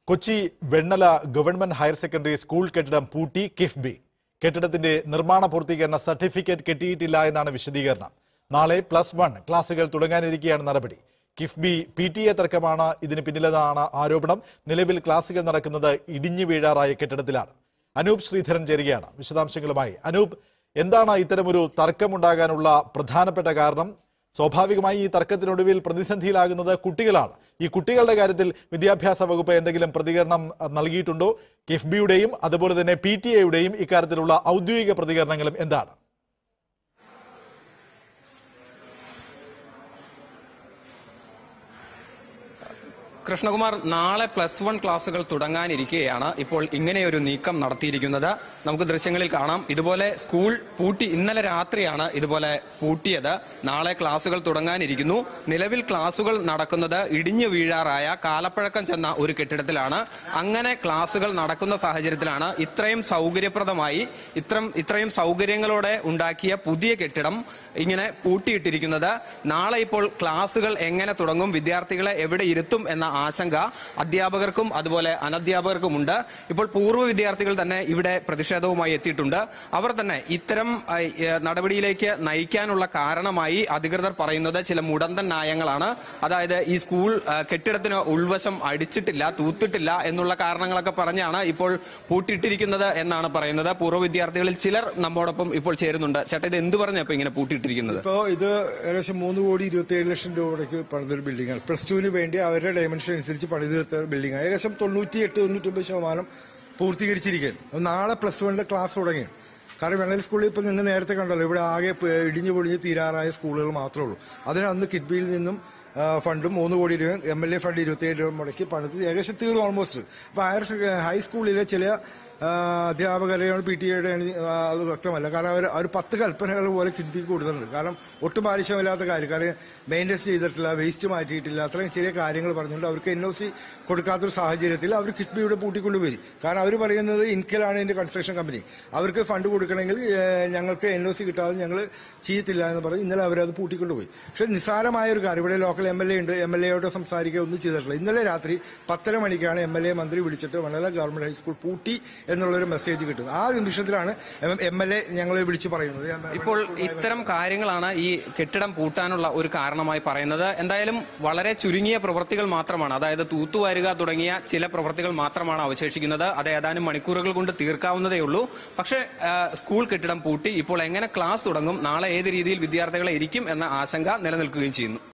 Kochi Vennala government higher secondary school കെട്ടിടം പൂട്ടി കിഫ്ബി കെട്ടിടത്തിന്റെ നിർമ്മാണ പൂർത്തീകരണ സർട്ടിഫിക്കറ്റ് കിട്ടിയിട്ടില്ല എന്നാണ് വിശദീകരണം നാളെ പ്ലസ് വൺ ക്ലാസുകൾ തുടങ്ങാനിരിക്കെയാണ് നടപടി കിഫ്ബി പി ടി എ തർക്കമാണ് ഇതിന് പിന്നിലെന്നാണ് ആരോപണം നിലവിൽ ക്ലാസുകൾ നടക്കുന്നത് ഇടിഞ്ഞു വീഴാറായ കെട്ടിടത്തിലാണ് അനൂപ് ശ്രീധരൻ ചേരുകയാണ് വിശദാംശങ്ങളുമായി അനൂപ് എന്താണ് ഇത്തരമൊരു തർക്കമുണ്ടാകാനുള്ള പ്രധാനപ്പെട്ട കാരണം സ്വാഭാവികമായി ഈ തർക്കത്തിനൊടുവിൽ പ്രതിസന്ധിയിലാകുന്നത് കുട്ടികളാണ് ഈ കുട്ടികളുടെ കാര്യത്തിൽ വിദ്യാഭ്യാസ വകുപ്പ് എന്തെങ്കിലും പ്രതികരണം അഹ്, നൽകിയിട്ടുണ്ടോ കിഫ്ബിയുടെയും അതുപോലെ തന്നെ പി ടി എയുടെയും ഇക്കാര്യത്തിലുള്ള ഔദ്യോഗിക പ്രതികരണങ്ങളും എന്താണ് കൃഷ്ണകുമാർ നാളെ പ്ലസ് വൺ ക്ലാസുകൾ തുടങ്ങാനിരിക്കെയാണ് ഇപ്പോൾ ഇങ്ങനെയൊരു നീക്കം നടത്തിയിരിക്കുന്നത് നമുക്ക് ദൃശ്യങ്ങളിൽ കാണാം ഇതുപോലെ സ്കൂൾ പൂട്ടി ഇന്നലെ രാത്രിയാണ് ഇതുപോലെ പൂട്ടിയത് നാളെ ക്ലാസുകൾ തുടങ്ങാനിരിക്കുന്നു നിലവിൽ ക്ലാസുകൾ നടക്കുന്നത് ഇടിഞ്ഞു വീഴാറായ കാലപ്പഴക്കം ചെന്ന ഒരു കെട്ടിടത്തിലാണ് അങ്ങനെ ക്ലാസുകൾ നടക്കുന്ന സാഹചര്യത്തിലാണ് ഇത്രയും സൗകര്യപ്രദമായി ഇത്രം ഇത്രയും സൗകര്യങ്ങളോടെ ഉണ്ടാക്കിയ പുതിയ കെട്ടിടം ഇങ്ങനെ പൂട്ടിയിട്ടിരിക്കുന്നത് നാളെ ഇപ്പോൾ ക്ലാസുകൾ എങ്ങനെ തുടങ്ങും വിദ്യാർത്ഥികളെ എവിടെ ഇരുത്തും എന്ന ആശങ്ക അധ്യാപകർക്കും അതുപോലെ അനധ്യാപകർക്കുമുണ്ട് ഇപ്പോൾ പൂർവ്വ വിദ്യാർത്ഥികൾ തന്നെ ഇവിടെ പ്രതിഷേധവുമായി എത്തിയിട്ടുണ്ട് അവർ തന്നെ ഇത്തരം ആ, ഏ, നടപടിയിലേക്ക് നയിക്കാനുള്ള കാരണമായി അധികൃതർ പറയുന്നത് ചില മുടന്തൻ ന്യായങ്ങളാണ് അതായത് ഈ സ്കൂൾ ആ, കെട്ടിടത്തിന് ഉൾവശം അടിച്ചിട്ടില്ല തൂത്തിട്ടില്ല എന്നുള്ള കാരണങ്ങളൊക്കെ പറഞ്ഞാണ് ഇപ്പോൾ പൂട്ടിയിട്ടിരിക്കുന്നത് എന്നാണ് പറയുന്നത് പൂർവ്വ വിദ്യാർത്ഥികളിൽ ചിലർ നമ്മോടൊപ്പം ഇപ്പോൾ ചേരുന്നുണ്ട് ചേട്ടാ ഇത് എന്ത് പറഞ്ഞപ്പോ ഇങ്ങനെ പൂട്ടിയിട്ടിരിക്കുന്നത് ഇപ്പോ ഇത് ഏകദേശം മൂന്ന് കോടി ഇരുപത്തി ഏഴ് ലക്ഷം രൂപയ്ക്ക് പണിതൊരു ബിൽഡിംഗാണ് പ്ലസ് ടുവിന് വേണ്ടി അവരുടെ ഡയമെൻഷൻ അനുസരിച്ച് പണി തീർത്ത ബിൽഡിംഗാണ് ഏകദേശം തൊണ്ണൂറ്റി എട്ട് തൊണ്ണൂറ്റൊമ്പത് ശതമാനം പൂർത്തീകരിച്ചിരിക്കുകയാണ് അപ്പോൾ നാളെ പ്ലസ് വണ്ണിന്റെ ക്ലാസ് തുടങ്ങി കാരണം വെള്ളൽ സ്കൂളിൽ ഇപ്പം നിങ്ങൾ നേരത്തെ കണ്ടല്ലോ ഇവിടെ ആകെ പ- ഇടിഞ്ഞു പൊളിഞ്ഞ് തീരാറായ സ്കൂളുകൾ മാത്രമേ ഉള്ളൂ അതിന് അന്ന് കിഡ്ബിയിൽ നിന്നും ആ, ഫണ്ടും മൂന്ന് കോടി രൂപയും എം എൽ എ ഫണ്ട് ഇരുപത്തിയേഴ് രൂപ മുടക്കി പണിത് ഏകദേശം തീർന്നു ഓൾമോസ്റ്റ് അപ്പോൾ ഹയർ സെ- ഹൈസ്കൂളിലെ ചില ആ, അധ്യാപകരെയാണ് പി ടി എയുടെ അത് വ്യക്തമല്ല കാരണം അവർ അവർ പത്ത് കൽപ്പനകൾ പോലെ കിഡ്ബിക്ക് കൊടുത്തിട്ടുണ്ട് കാരണം ഒട്ടും ആവശ്യമില്ലാത്ത കാര്യം കാരണം മെയിൻ്റെസ് ചെയ്തിട്ടില്ല വേസ്റ്റ് മാറ്റിയിട്ടില്ല അത്രയും ചെറിയ കാര്യങ്ങൾ പറഞ്ഞുകൊണ്ട് അവർക്ക് എൻ ഒ സി കൊടുക്കാത്തൊരു സാഹചര്യത്തിൽ അവർ കിഡ്ബിയുടെ പൂട്ടിക്കൊണ്ടുപോയി കാരണം അവർ പറയുന്നത് ഇൻകലാണ് ഇതിന്റെ കൺസ്ട്രക്ഷൻ കമ്പനി അവർക്ക് ഫണ്ട് കൊടുക്കണമെങ്കിൽ ഏഹ്, ഞങ്ങൾക്ക് എൻ ഒ സി കിട്ടാതെ ഞങ്ങൾ ചെയ്യത്തില്ല എന്ന് പറഞ്ഞ് ഇന്നലെ അവരത് പൂട്ടിക്കൊണ്ടുപോയി പക്ഷെ നിസ്സാരമായ ഒരു കാര്യം ഇവിടെ ലോക്കൽ എം എൽ എ ഉണ്ട് എം എൽ എയോട് സംസാരിക്കുക ഒന്നും ചെയ്തിട്ടില്ല ഇന്നലെ രാത്രി പത്തര മണിക്കാണ് എം എൽ എ മന്ത്രി വിളിച്ചിട്ട് വണ്ണല ഗവൺമെന്റ് ഹൈസ്കൂൾ പൂട്ടി എന്നുള്ളൊരു മെസ്സേജ് കിട്ടുന്നത് ആ നിമിഷത്തിലാണ് എം എൽ എ ഞങ്ങളെ വിളിച്ചു പറയുന്നത് ഇപ്പോൾ ഇത്തരം കാര്യങ്ങളാണ് ഈ കെട്ടിടം പൂട്ടാനുള്ള ഒരു കാരണമായി പറയുന്നത് എന്തായാലും വളരെ ചുരുങ്ങിയ പ്രവൃത്തികൾ മാത്രമാണ് അതായത് തൂത്തുവാരുക തുടങ്ങിയ ചില പ്രവൃത്തികൾ മാത്രമാണ് അവശേഷിക്കുന്നത് അത് ഏതാനും മണിക്കൂറുകൾ കൊണ്ട് തീർക്കാവുന്നതേ ഉള്ളൂ പക്ഷേ ആ, സ്കൂൾ കെട്ടിടം പൂട്ടി ഇപ്പോൾ എങ്ങനെ ക്ലാസ് തുടങ്ങും നാളെ ഏത് രീതിയിൽ വിദ്യാർത്ഥികളെ ഇരിക്കും എന്ന ആശങ്ക നിലനിൽക്കുകയും ചെയ്യുന്നു